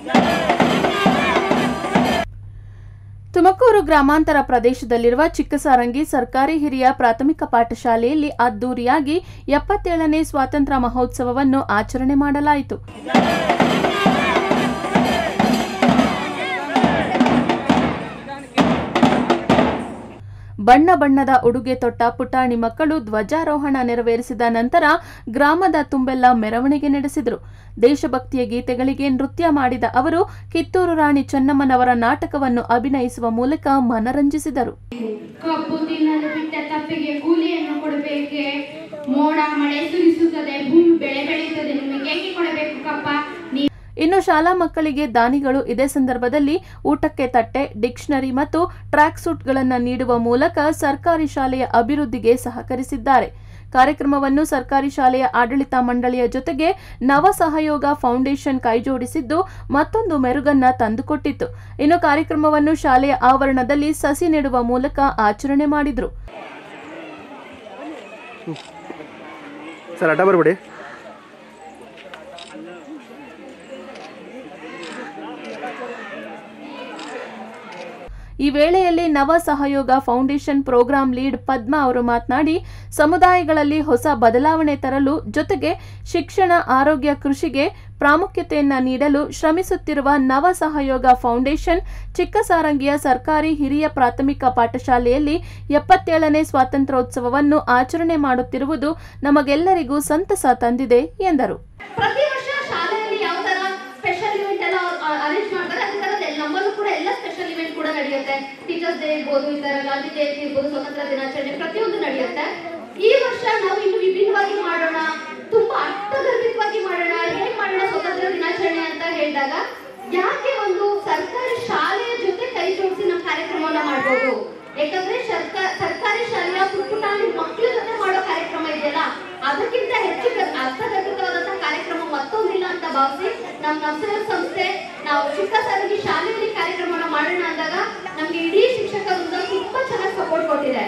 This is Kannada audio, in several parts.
ತುಮಕೂರು ಗ್ರಾಮಾಂತರ ಪ್ರದೇಶದಲ್ಲಿರುವ ಚಿಕ್ಕಸಾರಂಗಿ ಸರ್ಕಾರಿ ಹಿರಿಯ ಪ್ರಾಥಮಿಕ ಪಾಠಶಾಲೆಯಲ್ಲಿ ಅದ್ದೂರಿಯಾಗಿ ಎಪ್ಪತ್ತೇಳನೇ ಸ್ವಾತಂತ್ರ್ಯ ಮಹೋತ್ಸವವನ್ನು ಆಚರಣೆ ಮಾಡಲಾಯಿತು ಬಣ್ಣ ಬಣ್ಣದ ಉಡುಗೆ ತೊಟ್ಟ ಪುಟಾಣಿ ಮಕ್ಕಳು ಧ್ವಜಾರೋಹಣ ನೆರವೇರಿಸಿದ ನಂತರ ಗ್ರಾಮದ ತುಂಬೆಲ್ಲ ಮೆರವಣಿಗೆ ನಡೆಸಿದರು ದೇಶಭಕ್ತಿಯ ಗೀತೆಗಳಿಗೆ ನೃತ್ಯ ಮಾಡಿದ ಅವರು ಕಿತ್ತೂರು ರಾಣಿ ಚೆನ್ನಮ್ಮನವರ ನಾಟಕವನ್ನು ಅಭಿನಯಿಸುವ ಮೂಲಕ ಮನರಂಜಿಸಿದರು ಕಬ್ಬು ತಿನ್ನಲು ಬಿಟ್ಟ ತಪ್ಪಿಗೆ ಕೂಲಿಯನ್ನು ಕೊಡಬೇಕೆ ಮೋಡ ಮಳೆ ಸುರಿಸುತ್ತದೆ ಭೂಮಿ ಬೆಳೆ ಬೆಳೆಯುತ್ತದೆ ನಿಮಗೆ ಏಕೆ ಕೊಡಬೇಕು ಕಪ್ಪ ನೀವು ಇನ್ನು ಶಾಲಾ ಮಕ್ಕಳಿಗೆ ದಾನಿಗಳು ಇದೇ ಸಂದರ್ಭದಲ್ಲಿ ಊಟಕ್ಕೆ ತಟ್ಟೆ ಡಿಕ್ಷನರಿ ಮತ್ತು ಟ್ರ್ಯಾಕ್ ಸೂಟ್ಗಳನ್ನು ನೀಡುವ ಮೂಲಕ ಸರ್ಕಾರಿ ಶಾಲೆಯ ಅಭಿವೃದ್ಧಿಗೆ ಸಹಕರಿಸಿದ್ದಾರೆ ಕಾರ್ಯಕ್ರಮವನ್ನು ಸರ್ಕಾರಿ ಶಾಲೆಯ ಆಡಳಿತ ಮಂಡಳಿಯ ಜೊತೆಗೆ ನವ ಸಹಯೋಗ ಫೌಂಡೇಶನ್ ಕೈಜೋಡಿಸಿದ್ದು ಮತ್ತೊಂದು ಮೆರುಗನ್ನ ತಂದುಕೊಟ್ಟಿತ್ತು ಇನ್ನು ಕಾರ್ಯಕ್ರಮವನ್ನು ಶಾಲೆಯ ಆವರಣದಲ್ಲಿ ಸಸಿ ನೆಡುವ ಮೂಲಕ ಆಚರಣೆ ಮಾಡಿದ್ರು ಸರ್ ಅಡ್ಡ ಬರಬೇಡಿ ಈ ವೇಳೆಯಲ್ಲಿ ನವ ಸಹಯೋಗ ಫೌಂಡೇಶನ್ ಪ್ರೋಗ್ರಾಂ ಲೀಡ್ ಪದ್ಮಾ ಅವರು ಮಾತನಾಡಿ ಸಮುದಾಯಗಳಲ್ಲಿ ಹೊಸ ಬದಲಾವಣೆ ತರಲು ಜೊತೆಗೆ ಶಿಕ್ಷಣ ಆರೋಗ್ಯ ಕೃಷಿಗೆ ಪ್ರಾಮುಖ್ಯತೆಯನ್ನ ನೀಡಲು ಶ್ರಮಿಸುತ್ತಿರುವ ನವ ಸಹಯೋಗ ಫೌಂಡೇಶನ್ ಚಿಕ್ಕಸಾರಂಗಿಯ ಸರ್ಕಾರಿ ಹಿರಿಯ ಪ್ರಾಥಮಿಕ ಪಾಠಶಾಲೆಯಲ್ಲಿ ಎಪ್ಪತ್ತೇಳನೇ ಸ್ವಾತಂತ್ರ್ಯೋತ್ಸವವನ್ನು ಆಚರಣೆ ಮಾಡುತ್ತಿರುವುದು ನಮಗೆಲ್ಲರಿಗೂ ಸಂತಸ ತಂದಿದೆ ಎಂದರು ಪ್ರತಿ ವರ್ಷ ಶಾಲೆಯಲ್ಲಿ ಯಾವ ತರ ಸ್ಪೆಷಲ್ ಇವೆಂಟ್ ಎಲ್ಲ ಅರೇಂಜ್ ಮಾಡ್ತಾರೆ ಅದೇ ತರ ನಮ್ಮಲ್ಲೂ ಕೂಡ ಎಲ್ಲ ಸ್ಪೆಷಲ್ ಇವೆಂಟ್ ಕೂಡ ನಡೆಯುತ್ತೆ ಟೀಚರ್ಸ್ ಡೇ ಇರ್ಬೋದು ಈ ತರ ಗಾಂಧಿ ಜಯಂತಿ ಇರ್ಬೋದು ಸ್ವತಂತ್ರ ದಿನಾಚರಣೆ ಪ್ರತಿಯೊಂದು ನಡೆಯುತ್ತೆ ಈ ವರ್ಷ ನಾವು ಇನ್ನು ವಿಭಿನ್ನವಾಗಿ ಮಾಡೋಣ ತುಂಬಾ ಅರ್ಥಗರ್ಭಿತವಾಗಿ ಮಾಡೋಣ ಹೇಗ್ ಮಾಡೋಣ ಸ್ವತಂತ್ರ ದಿನಾಚರಣೆ ಅಂತ ಹೇಳಿದಾಗ ಯಾಕೆ ಒಂದು ಸರ್ಕಾರಿ ಶಾಲೆಯ ಜೊತೆ ಕೈ ಜೋಡಿಸಿ ನಮ್ಮ ಕಾರ್ಯಕ್ರಮವನ್ನ ಮಾಡ್ಬೋದು ಯಾಕಂದ್ರೆ ಸರ್ಕ- ಸರ್ಕಾರಿ ಶಾಲೆಯ ಪುಟ್ಟುಟಾಣಿ ಮಕ್ಕಳ ಜೊತೆ ಮಾಡೋ ಕಾರ್ಯಕ್ರಮ ಇದೆಯಲ್ಲ ಅದಕ್ಕಿಂತ ಹೆಚ್ಚು ಗ- ಅರ್ಥಗರ್ಭಿತವಾದಂತಹ ಕಾರ್ಯಕ್ರಮ ಮತ್ತೊಂದಿಲ್ಲ ಅಂತ ಭಾವಿಸಿ ನಮ್ಮ ನರ್ಸರಿ ಸಂಸ್ಥೆ ನಾವು ಚಿಕ್ಕ ಸಾರಿಗೆ ಶಾಲೆಯಲ್ಲಿ ಕಾರ್ಯಕ್ರಮನ ಮಾಡೋಣ ಅಂದಾಗ ನಮ್ಗೆ ಇಡೀ ಶಿಕ್ಷಕ ವೃಂದ ತುಂಬಾ ಚೆನ್ನಾಗಿ ಸಪೋರ್ಟ್ ಕೊಟ್ಟಿದೆ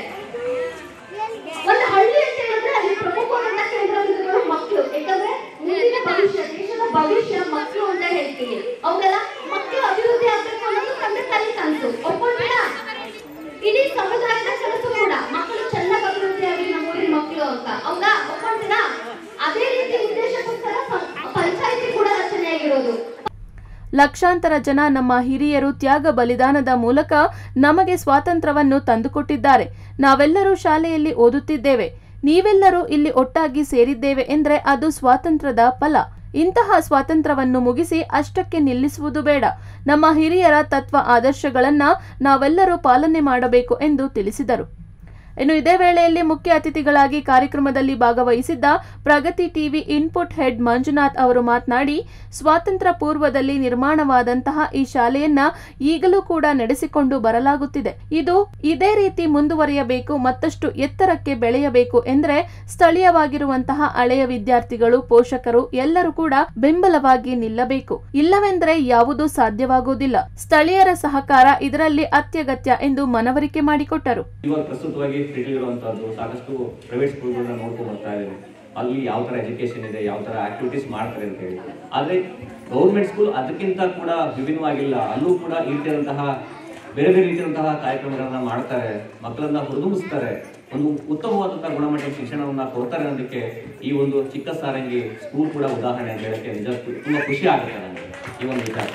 ಒಂದು ಹಳ್ಳಿ ಅಂತ ಹೇಳಿದ್ರೆ ಅಲ್ಲಿ ಪ್ರಮುಖವಾದಂತ ಕೇಂದ್ರ ಬಿಂದುಗಳು ಮಕ್ಕಳು ಯಾಕಂದ್ರೆ ಮುಂದಿನ ಭವಿಷ್ಯ ದೇಶದ ಭವಿಷ್ಯ ಮಕ್ಕಳು ಅಂತ ಹೇಳ್ತೀವಿ ಅವುಗೆಲ್ಲ ಮಕ್ಕಳು ಅಭಿವೃದ್ಧಿ ಆಗ್ಬೇಕು ಅನ್ನೋದು ತಂದೆ ತಾಯಿ ಕನಸು ಒಪ್ಕೊಂಡ್ಬಿಡ ಇಡೀ ಸಮುದಾಯದ ಕನಸು ಕೂಡ ಮಕ್ಕಳು ಚೆನ್ನಾಗಿ ಅಭಿವೃದ್ಧಿ ಆಗಲಿ ನಮ್ಮ ಊರಿನ ಮಕ್ಕಳು ಅಂತ ಹೌದಾ ಒಪ್ಕೊಂತೀರಾ ಅದೇ ರೀತಿ ಉದ್ದೇಶಕ್ಕೋಸ್ಕರ ಪ- ಪಂಚಾಯಿತಿ ಕೂಡ ರಚನೆಯಾಗಿರೋದು ಲಕ್ಷಾಂತರ ಜನ ನಮ್ಮ ಹಿರಿಯರು ತ್ಯಾಗ ಬಲಿದಾನದ ಮೂಲಕ ನಮಗೆ ಸ್ವಾತಂತ್ರ್ಯವನ್ನು ತಂದುಕೊಟ್ಟಿದ್ದಾರೆ ನಾವೆಲ್ಲರೂ ಶಾಲೆಯಲ್ಲಿ ಓದುತ್ತಿದ್ದೇವೆ ನೀವೆಲ್ಲರೂ ಇಲ್ಲಿ ಒಟ್ಟಾಗಿ ಸೇರಿದ್ದೇವೆ ಎಂದ್ರೆ ಅದು ಸ್ವಾತಂತ್ರ್ಯದ ಫಲ ಇಂತಹ ಸ್ವಾತಂತ್ರ್ಯವನ್ನು ಮುಗಿಸಿ ಅಷ್ಟಕ್ಕೆ ನಿಲ್ಲಿಸುವುದು ಬೇಡ ನಮ್ಮ ಹಿರಿಯರ ತತ್ವ ಆದರ್ಶಗಳನ್ನ ನಾವೆಲ್ಲರೂ ಪಾಲನೆ ಮಾಡಬೇಕು ಎಂದು ತಿಳಿಸಿದರು ಇನ್ನು ಇದೇ ವೇಳೆಯಲ್ಲಿ ಮುಖ್ಯ ಅತಿಥಿಗಳಾಗಿ ಕಾರ್ಯಕ್ರಮದಲ್ಲಿ ಭಾಗವಹಿಸಿದ್ದ Pragati TV input head Manjunath ಅವರು ಮಾತನಾಡಿ ಸ್ವಾತಂತ್ರ್ಯ ಪೂರ್ವದಲ್ಲಿ ನಿರ್ಮಾಣವಾದಂತಹ ಈ ಶಾಲೆಯನ್ನ ಈಗಲೂ ಕೂಡ ನಡೆಸಿಕೊಂಡು ಬರಲಾಗುತ್ತಿದೆ ಇದು ಇದೇ ರೀತಿ ಮುಂದುವರಿಯಬೇಕು ಮತ್ತಷ್ಟು ಎತ್ತರಕ್ಕೆ ಬೆಳೆಯಬೇಕು ಎಂದ್ರೆ ಸ್ಥಳೀಯವಾಗಿರುವಂತಹ ಹಳೆಯ ವಿದ್ಯಾರ್ಥಿಗಳು ಪೋಷಕರು ಎಲ್ಲರೂ ಕೂಡ ಬೆಂಬಲವಾಗಿ ನಿಲ್ಲಬೇಕು ಇಲ್ಲವೆಂದರೆ ಯಾವುದೂ ಸಾಧ್ಯವಾಗುವುದಿಲ್ಲ ಸ್ಥಳೀಯರ ಸಹಕಾರ ಇದರಲ್ಲಿ ಅತ್ಯಗತ್ಯ ಎಂದು ಮನವರಿಕೆ ಮಾಡಿಕೊಟ್ಟರು ಇವಾಗ ಪ್ರಸ್ತುತವಾಗಿ ಇರುವಂತಹದ್ದು ಸಾಕಷ್ಟು ಪ್ರೈವೇಟ್ ಸ್ಕೂಲ್ಗಳನ್ನ ನೋಡ್ಕೊಂಡು ಬರ್ತಾ ಇದ್ದೀನಿ ಅಲ್ಲಿ ಯಾವ ತರ ಎಜುಕೇಶನ್ ಇದೆ ಯಾವ ತರ ಆಕ್ಟಿವಿಟೀಸ್ ಮಾಡ್ತಾರೆ ಅಂತ ಹೇಳಿ ಆದ್ರೆ ಗೌರ್ಮೆಂಟ್ ಸ್ಕೂಲ್ ಅದಕ್ಕಿಂತ ಕೂಡ ವಿಭಿನ್ನವಾಗಿಲ್ಲ ಅಲ್ಲೂ ಕೂಡ ಈ ರೀತಿಯಾದಂತಹ ಬೇರೆ ಬೇರೆ ರೀತಿಯಾದಂತಹ ಕಾರ್ಯಕ್ರಮಗಳನ್ನ ಮಾಡ್ತಾರೆ ಮಕ್ಕಳನ್ನ ಹುರಿದುಂಬಿಸ್ತಾರೆ ಒಂದು ಉತ್ತಮವಾದಂತಹ ಗುಣಮಟ್ಟದ ಶಿಕ್ಷಣವನ್ನ ಕೊಡ್ತಾರೆ ಅನ್ನೋದಕ್ಕೆ ಈ ಒಂದು ಚಿಕ್ಕ ಸಾರಂಗಿ ಸ್ಕೂಲ್ ಕೂಡ ಉದಾಹರಣೆ ಅಂತ ಹೇಳಕ್ಕೆ ನಿಜ ತುಂಬಾ ಖುಷಿ ಆಗುತ್ತೆ ನನಗೆ ಈ ಒಂದು ವಿಚಾರ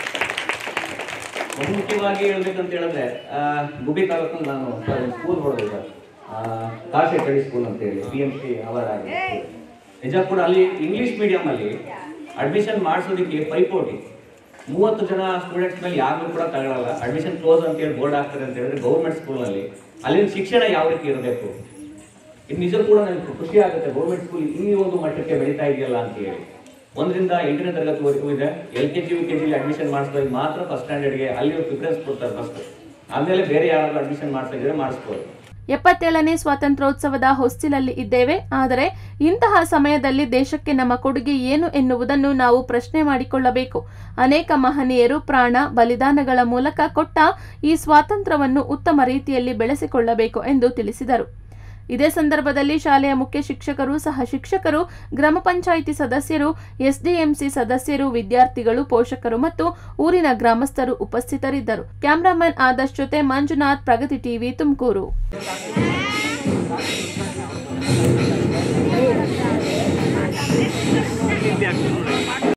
ಬಹುಮುಖ್ಯವಾಗಿ ಹೇಳ್ಬೇಕಂತ ಹೇಳಿದ್ರೆ ಆ, ಗುಬ್ಬಿ ತಾಲೂಕಲ್ಲಿ ನಾನು ಸ್ಕೂಲ್ ನೋಡೋದು ಕಾಶೆಟ್ಟಳ್ಳಿ ಸ್ಕೂಲ್ ಅಂತ ಹೇಳಿ ಪಿ ಎಂ ಸಿ ಅವರ ನಿಜ ಕೂಡ ಅಲ್ಲಿ ಇಂಗ್ಲಿಷ್ ಮೀಡಿಯಂ ಅಲ್ಲಿ ಅಡ್ಮಿಷನ್ ಮಾಡಿಸೋದಕ್ಕೆ ಪೈಪೋಟಿ ಮೂವತ್ತು ಜನ ಸ್ಟೂಡೆಂಟ್ಸ್ ಮೇಲೆ ಯಾರು ಕೂಡ ತಗೊಳಲ್ಲ ಅಡ್ಮಿಷನ್ ಕ್ಲೋಸ್ ಅಂತ ಹೇಳಿ ಬೋರ್ಡ್ ಹಾಕ್ತಾರೆ ಅಂತ ಹೇಳಿದ್ರೆ ಗೌರ್ಮೆಂಟ್ ಸ್ಕೂಲಲ್ಲಿ ಅಲ್ಲಿನ ಶಿಕ್ಷಣ ಯಾವ ರೀತಿ ಇರಬೇಕು ಇದು ನಿಜ ಕೂಡ ನನಗೆ ಖುಷಿ ಆಗುತ್ತೆ ಗೌರ್ಮೆಂಟ್ ಸ್ಕೂಲ್ ಈ ಒಂದು ಮಟ್ಟಕ್ಕೆ ಬೆಳೀತಾ ಇದೆಯಲ್ಲ ಅಂತ ಹೇಳಿ ಒಂದರಿಂದ ಎಂಟನೇ ತರಗತಿವರೆಗೂ ಇದೆ L K G U K ಜಿಲಿ ಅಡ್ಮಿಷನ್ ಮಾಡಿಸಿದಾಗ ಮಾತ್ರ ಫಸ್ಟ್ ಸ್ಟ್ಯಾಂಡರ್ಡ್ಗೆ ಅಲ್ಲಿ ಪ್ರಿಫರೆನ್ಸ್ ಕೊಡ್ತಾರೆ ಫಸ್ಟ್ ಆಮೇಲೆ ಬೇರೆ ಯಾರಾದ್ರೂ ಅಡ್ಮಿಷನ್ ಮಾಡಿಸಿದ್ರೆ ಮಾಡಿಸ್ಬೋದು ಎಪ್ಪತ್ತೇಳನೇ ಸ್ವಾತಂತ್ರ್ಯೋತ್ಸವದ ಹೊಸ್ತಿಲಲ್ಲಿ ಇದ್ದೇವೆ ಆದರೆ ಇಂತಹ ಸಮಯದಲ್ಲಿ ದೇಶಕ್ಕೆ ನಮ್ಮ ಕೊಡುಗೆ ಏನು ಎನ್ನುವುದನ್ನು ನಾವು ಪ್ರಶ್ನೆ ಮಾಡಿಕೊಳ್ಳಬೇಕು ಅನೇಕ ಮಹನೀಯರು ಪ್ರಾಣ ಬಲಿದಾನಗಳ ಮೂಲಕ ಕೊಟ್ಟ ಈ ಸ್ವಾತಂತ್ರ್ಯವನ್ನು ಉತ್ತಮ ರೀತಿಯಲ್ಲಿ ಬೆಳೆಸಿಕೊಳ್ಳಬೇಕು ಎಂದು ತಿಳಿಸಿದರು ಇದೇ ಸಂದರ್ಭದಲ್ಲಿ ಶಾಲೆಯ ಮುಖ್ಯ ಶಿಕ್ಷಕರು ಸಹ ಶಿಕ್ಷಕರು ಗ್ರಾಮ ಪಂಚಾಯಿತಿ ಸದಸ್ಯರು ಎಸ್ಡಿಎಂಸಿ ಸದಸ್ಯರು ವಿದ್ಯಾರ್ಥಿಗಳು ಪೋಷಕರು ಮತ್ತು ಊರಿನ ಗ್ರಾಮಸ್ಥರು ಉಪಸ್ಥಿತರಿದ್ದರು ಕ್ಯಾಮರಾಮನ್ ಆದರ್ಶ್ ಜೊತೆ ಮಂಜುನಾಥ್ ಪ್ರಗತಿ ಟಿವಿ ತುಮಕೂರು